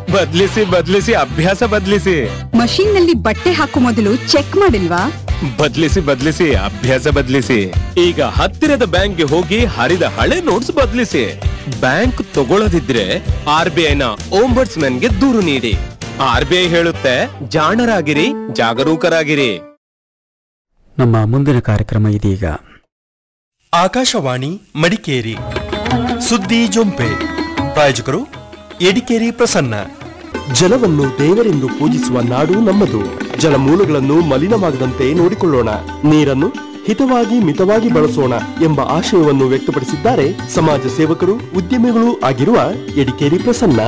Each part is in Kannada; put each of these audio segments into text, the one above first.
ಬದ್ಲಿಸಿ ಬದ್ಲಿಸಿ ಅಭ್ಯಾಸ ಬದ್ಲಿಸಿ ಮಷೀನ್ ನಲ್ಲಿ ಬಟ್ಟೆ ಹಾಕೋ ಮೊದಲು ಚೆಕ್ ಮಾಡಿಲ್ವಾ ಬದ್ಲಿಸಿ ಬದ್ಲಿಸಿ ಅಭ್ಯಾಸ ಬದ್ಲಿಸಿ ಈಗ ಹತ್ತಿರದ ಬ್ಯಾಂಕ್ಗೆ ಹೋಗಿ ಹರಿದ ಹಳೆ ನೋಟ್ಸ್ ಬದ್ಲಿಸಿ ಬ್ಯಾಂಕ್ ತಗೊಳ್ಳದಿದ್ರೆ ಆರ್ ಬಿ ಐನ ಗೆ ದೂರು ನೀಡಿ ಆರ್ ಬಿ ಐ ಹೇಳುತ್ತೆ ಜಾಣರಾಗಿರಿ ಜಾಗರೂಕರಾಗಿರಿ ನಮ್ಮ ಮುಂದಿನ ಕಾರ್ಯಕ್ರಮ ಇದೀಗ ಆಕಾಶವಾಣಿ ಮಡಿಕೇರಿ ಸುದ್ದಿ ಜೊಂಪೆ ಪ್ರಾಯೋಜಕರು ಎಡಿಕೇರಿ ಪ್ರಸನ್ನ ಜಲವನ್ನು ದೇವರೆಂದು ಪೂಜಿಸುವ ನಾಡು ನಮ್ಮದು ಜಲಮೂಲಗಳನ್ನು ಮಲಿನವಾಗದಂತೆ ನೋಡಿಕೊಳ್ಳೋಣ ನೀರನ್ನು ಹಿತವಾಗಿ ಮಿತವಾಗಿ ಬಳಸೋಣ ಎಂಬ ಆಶಯವನ್ನು ವ್ಯಕ್ತಪಡಿಸಿದ್ದಾರೆ ಸಮಾಜ ಸೇವಕರು ಉದ್ಯಮಿಗಳು ಆಗಿರುವ ಎಡಿಕೇರಿ ಪ್ರಸನ್ನ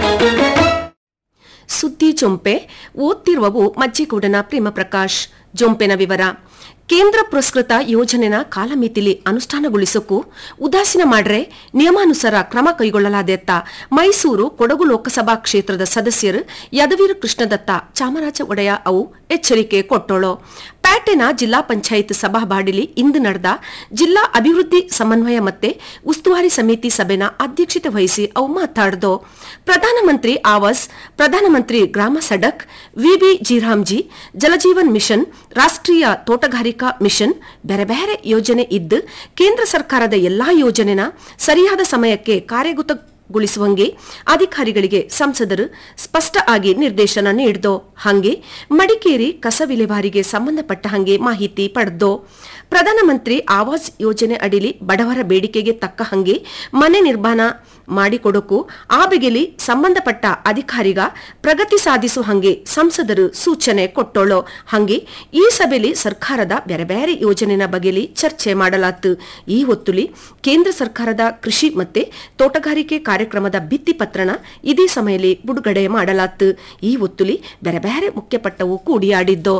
ಸುದ್ದಿ ಜೊಂಪೆ ಓದ್ತಿರುವವು ಮಜ್ಜಿಗೂಡನ ಪ್ರೇಮ ಪ್ರಕಾಶ್ ಜೊಂಪೆನ ವಿವರ ಕೇಂದ್ರ ಪುರಸ್ಕೃತ ಯೋಜನೆನ ಕಾಲಮಿತಿಲಿ ಅನುಷ್ಠಾನಗೊಳಿಸೋಕು ಉದಾಸೀನ ಮಾಡ್ರೆ ನಿಯಮಾನುಸಾರ ಕ್ರಮ ಕೈಗೊಳ್ಳಲಾದೆತ್ತ ಮೈಸೂರು ಕೊಡಗು ಲೋಕಸಭಾ ಕ್ಷೇತ್ರದ ಸದಸ್ಯರು ಯದವೀರ ಕೃಷ್ಣದತ್ತ ಚಾಮರಾಜ ಒಡೆಯ ಅವು ಎಚ್ಚರಿಕೆ ಕೊಟ್ಟೋಳು ಪ್ಯಾಟೆನ ಜಿಲ್ಲಾ ಪಂಚಾಯತ್ ಸಭಾಬಾಡಿಲಿ ಇಂದು ನಡೆದ ಜಿಲ್ಲಾ ಅಭಿವೃದ್ಧಿ ಸಮನ್ವಯ ಮತ್ತೆ ಉಸ್ತುವಾರಿ ಸಮಿತಿ ಸಭೆನ ಅಧ್ಯಕ್ಷತೆ ವಹಿಸಿ ಅವು ಮಾತಾಡ್ದು ಪ್ರಧಾನಮಂತ್ರಿ Awas Pradhan Mantri Gram Sadak V B G RAM G Jal Jeevan mission ರಾಷ್ಟ್ರೀಯ ತೋಟಗಾರಿಕಾ ಮಿಷನ್ ಬೇರೆ ಬೇರೆ ಯೋಜನೆ ಇದ್ದು ಕೇಂದ್ರ ಸರ್ಕಾರದ ಎಲ್ಲಾ ಯೋಜನೆನ ಸರಿಯಾದ ಸಮಯಕ್ಕೆ ಕಾರ್ಯಗತಗೊಳಿಸುವಂಗೆ ಅಧಿಕಾರಿಗಳಿಗೆ ಸಂಸದರು ಸ್ಪಷ್ಟ ಆಗಿ ನಿರ್ದೇಶನ ನೀಡಿದೋ ಹಂಗೆ ಮಡಿಕೇರಿ ಕಸ ವಿಲೇವಾರಿಗೆ ಸಂಬಂಧಪಟ್ಟ ಹಂಗೆ ಮಾಹಿತಿ ಪಡೆದೋ ಪ್ರಧಾನಮಂತ್ರಿ ಆವಾಸ್ ಯೋಜನೆ ಅಡಿಲಿ ಬಡವರ ಬೇಡಿಕೆಗೆ ತಕ್ಕ ಹಂಗೆ ಮನೆ ನಿರ್ಮಾಣ ಮಾಡಿಕೊಡೋಕು ಆ ಬಗೆಲಿ ಸಂಬಂಧಪಟ್ಟ ಅಧಿಕಾರಿಗ ಪ್ರಗತಿ ಸಾಧಿಸುವ ಹಂಗೆ ಸಂಸದರು ಸೂಚನೆ ಕೊಟ್ಟೋಳು ಹಂಗೆ ಈ ಸಭೆಯಲ್ಲಿ ಸರ್ಕಾರದ ಬೇರೆ ಬೇರೆ ಯೋಜನೆನ ಬಗೆಲಿ ಚರ್ಚೆ ಮಾಡಲಾತು ಈ ಹೊತ್ತುಲಿ ಕೇಂದ್ರ ಸರ್ಕಾರದ ಕೃಷಿ ಮತ್ತೆ ತೋಟಗಾರಿಕೆ ಕಾರ್ಯಕ್ರಮದ ಭಿತ್ತಿಪತ್ರನ ಇದೇ ಸಮಯದಲ್ಲಿ ಬಿಡುಗಡೆ ಮಾಡಲಾತು ಈ ಹೊತ್ತುಲಿ ಬೇರೆ ಬೇರೆ ಮುಖ್ಯಪಟ್ಟವು ಕೂಡಿಯಾಡಿದ್ದೋ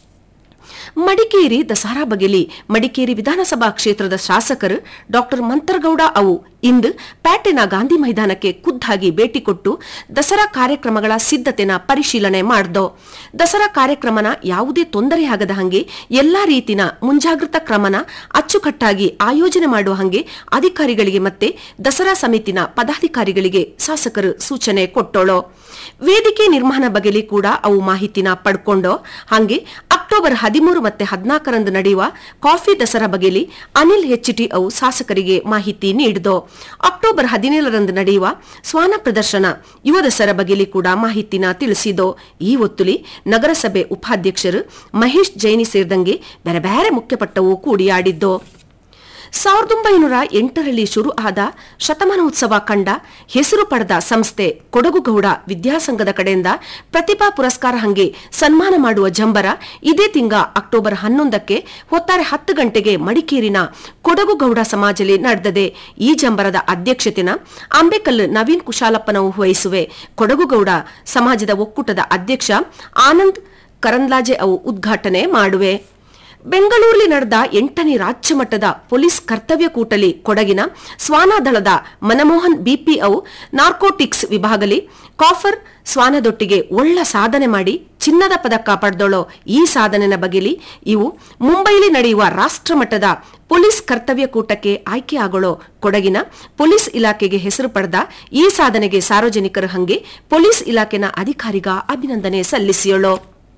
ಮಡಿಕೇರಿ ದಸರಾ ಬಗೆಲಿ ಮಡಿಕೇರಿ ವಿಧಾನಸಭಾ ಕ್ಷೇತ್ರದ ಶಾಸಕರು ಡಾಕ್ಟರ್ ಮಂತರಗೌಡ ಅವು ಇಂದು ಪ್ಯಾಟೆನ ಗಾಂಧಿ ಮೈದಾನಕ್ಕೆ ಖುದ್ದಾಗಿ ಭೇಟಿ ಕೊಟ್ಟು ದಸರಾ ಕಾರ್ಯಕ್ರಮಗಳ ಸಿದ್ಧತೆನ ಪರಿಶೀಲನೆ ಮಾಡ್ದೋ ದಸರಾ ಕಾರ್ಯಕ್ರಮನ ಯಾವುದೇ ತೊಂದರೆಯಾಗದ ಹಂಗೆ ಎಲ್ಲಾ ರೀತಿನ ಮುಂಜಾಗ್ರತಾ ಕ್ರಮನ ಅಚ್ಚುಕಟ್ಟಾಗಿ ಆಯೋಜನೆ ಮಾಡುವ ಹಂಗೆ ಅಧಿಕಾರಿಗಳಿಗೆ ಮತ್ತೆ ದಸರಾ ಸಮಿತಿನ ಪದಾಧಿಕಾರಿಗಳಿಗೆ ಶಾಸಕರು ಸೂಚನೆ ಕೊಟ್ಟೋಳು ವೇದಿಕೆ ನಿರ್ಮಾಣ ಬಗೆಲಿ ಕೂಡ ಅವು ಮಾಹಿತಿನ ಪಡ್ಕೊಂಡೋ ಹಂಗೆ ಅಕ್ಟೋಬರ್ ಹದಿಮೂರು ಮತ್ತೆ ಹದಿನಾಲ್ಕರಂದು ನಡೆಯುವ ಕಾಫಿ ದಸರಾ ಬಗೆಲಿ ಅನಿಲ್ ಹೆಚ್ಟಿ ಅವು ಶಾಸಕರಿಗೆ ಮಾಹಿತಿ ನೀಡಿದೋ ಅಕ್ಟೋಬರ್ ಹದಿನೇಳರಂದು ನಡೆಯುವ ಶ್ವಾನ ಪ್ರದರ್ಶನ ಯುವ ದಸರಾ ಬಗೆಲಿ ಕೂಡ ಮಾಹಿತಿನ ತಿಳಿಸಿದೋ ಈ ಹೊತ್ತುಲಿ ನಗರಸಭೆ ಉಪಾಧ್ಯಕ್ಷರು ಮಹೇಶ್ ಜೈನಿ ಸೇರಿದಂಗೆ ಬೇರೆ ಬೇರೆ ಮುಖ್ಯಪಟ್ಟವು ಕೂಡಿಯಾಡಿದ್ದೋ ಸಾವಿರದ ಒಂಬೈನೂರ ಎಂಟರಲ್ಲಿ ಶುರು ಆದ ಶತಮಾನೋತ್ಸವ ಕಂಡ ಹೆಸರು ಪಡೆದ ಸಂಸ್ಥೆ ಕೊಡಗುಗೌಡ ವಿದ್ಯಾಸಂಘದ ಕಡೆಯಿಂದ ಪ್ರತಿಭಾ ಪುರಸ್ಕಾರ ಹಂಗೆ ಸನ್ಮಾನ ಮಾಡುವ ಜಂಬರ ಇದೇ ತಿಂಗ ಅಕ್ಟೋಬರ್ ಹನ್ನೊಂದಕ್ಕೆ ಹೊತ್ತಾರೆ ಹತ್ತು ಗಂಟೆಗೆ ಮಡಿಕೇರಿನ ಕೊಡಗುಗೌಡ ಸಮಾಜಲಿ ನಡೆದದೆ ಈ ಜಂಬರದ ಅಧ್ಯಕ್ಷತೆನ ಅಂಬೇಕಲ್ ನವೀನ್ ಕುಶಾಲಪ್ಪನವು ವಹಿಸುವೆ ಕೊಡಗುಗೌಡ ಸಮಾಜದ ಒಕ್ಕೂಟದ ಅಧ್ಯಕ್ಷ ಆನಂದ್ ಕರಂದ್ಲಾಜೆ ಅವು ಉದ್ಘಾಟನೆ ಮಾಡುವೆ ಬೆಂಗಳೂರಲ್ಲಿ ನಡೆದ ಎಂಟನೇ ರಾಜ್ಯ ಮಟ್ಟದ ಪೊಲೀಸ್ ಕರ್ತವ್ಯ ಕೂಟಲಿ ಕೊಡಗಿನ ಸ್ವಾನದಳದ ಮನಮೋಹನ್ ಬಿಪಿ ಅವು ನಾರ್ಕೋಟಿಕ್ಸ್ ವಿಭಾಗಲಿ ಕಾಫರ್ ಸ್ವಾನದೊಟ್ಟಿಗೆ ಒಳ್ಳ ಸಾಧನೆ ಮಾಡಿ ಚಿನ್ನದ ಪದಕ ಪಡೆದೋಳೋ ಈ ಸಾಧನೆನ ಬಗೆಲಿ ಇವು ಮುಂಬೈಲಿ ನಡೆಯುವ ರಾಷ್ಟ್ರ ಮಟ್ಟದ ಪೊಲೀಸ್ ಕರ್ತವ್ಯ ಕೂಟಕ್ಕೆ ಆಯ್ಕೆಯಾಗೋಳೋ ಕೊಡಗಿನ ಪೊಲೀಸ್ ಇಲಾಖೆಗೆ ಹೆಸರು ಪಡೆದ ಈ ಸಾಧನೆಗೆ ಸಾರ್ವಜನಿಕರು ಹಂಗೆ ಪೊಲೀಸ್ ಇಲಾಖೆನ ಅಧಿಕಾರಿಗ ಅಭಿನಂದನೆ ಸಲ್ಲಿಸಿಯೋಳು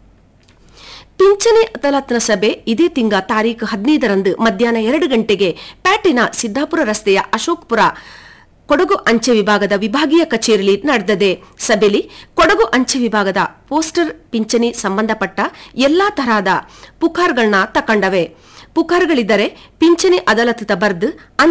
ಪಿಂಚಣಿ ಅದಾಲತ್ನ ಸಭೆ ಇದೇ ತಿಂಗ ತಾರೀಖು ಹದಿನೈದರಂದು ಮಧ್ಯಾಹ್ನ ಎರಡು ಗಂಟೆಗೆ ಪ್ಯಾಟಿನ ಸಿದ್ದಾಪುರ ರಸ್ತೆಯ ಅಶೋಕ್ಪುರ ಕೊಡಗು ಅಂಚೆ ವಿಭಾಗದ ವಿಭಾಗೀಯ ಕಚೇರಿಯಲ್ಲಿ ನಡೆದದೆ ಸಭೆಯಲ್ಲಿ ಕೊಡಗು ಅಂಚೆ ವಿಭಾಗದ ಪೋಸ್ಟರ್ ಪಿಂಚಣಿ ಸಂಬಂಧಪಟ್ಟ ಎಲ್ಲಾ ತರಹದ ಪುಕಾರ್ಗಳನ್ನ ತಕೊಂಡವೆ ಪುಕಾರ್ಗಳಿದ್ದರೆ ಪಿಂಚಣಿ ಅದಾಲತ್ ಬರೆದು